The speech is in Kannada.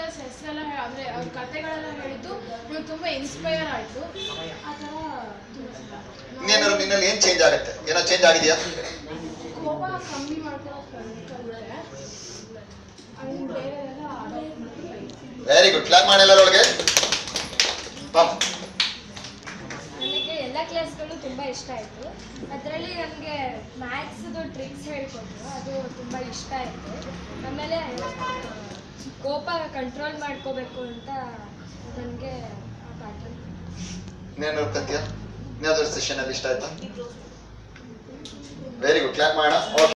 ಟೀಚರ್ಸ್ ಹೆಸರೆಲ್ಲ ಅಂದರೆ ಅವ್ರ ಕತೆಗಳೆಲ್ಲ ಹೇಳಿದ್ದು ನಂಗೆ ತುಂಬ ಇನ್ಸ್ಪೈರ್ ಆಯಿತು ಆ ಥರ ತುಂಬ ಇನ್ನೇನಾದ್ರು ನಿನ್ನಲ್ಲಿ ಏನ್ ಚೇಂಜ್ ಆಗುತ್ತೆ ಏನೋ ಚೇಂಜ್ ಆಗಿದೆಯಾ ಕೋಪ ಕಮ್ಮಿ ಮಾಡ್ಕೊಳ್ಳೋದು ಕಲಿತೆ ಅಂಡ್ ಬೇರೆ ಎಲ್ಲ ಅಡಾಪ್ಟ್ ಮಾಡಿ ವೆರಿ ಗುಡ್ ಕ್ಲಾಪ್ ಮಾಡಿ ಎಲ್ಲರೊಳಗೆ ಪಾಪ ನನಗೆ ಎಲ್ಲ ಕ್ಲಾಸ್ಗಳು ತುಂಬ ಇಷ್ಟ ಆಯಿತು ಅದರಲ್ಲಿ ನನಗೆ ಮ್ಯಾಥ್ಸ್ದು ಟ್ರಿಕ್ಸ್ ಹೇಳ್ಕೊಟ್ರು ಅದು ತುಂಬ ಇಷ್ಟ ಆಯಿತು ಆಮೇಲೆ ಆ, ಕೋಪ ಕಂಟ್ರೋಲ್ ಮಾಡ್ಕೋಬೇಕು ಅಂತ ನನಗೆ ಆ ಪಾಠ ಇನ್ನೇನಾದ್ರು ಕತ್ಯ ಇನ್ಯಾವ್ದಾದ್ರು ಸೆಷನ್ ಅಲ್ಲಿ ಇಷ್ಟ ಆಯ್ತಾ ವೆರಿ ಗುಡ್ ಕ್ಲಾಪ್ ಮಾಡೋಣ ಓಕೆ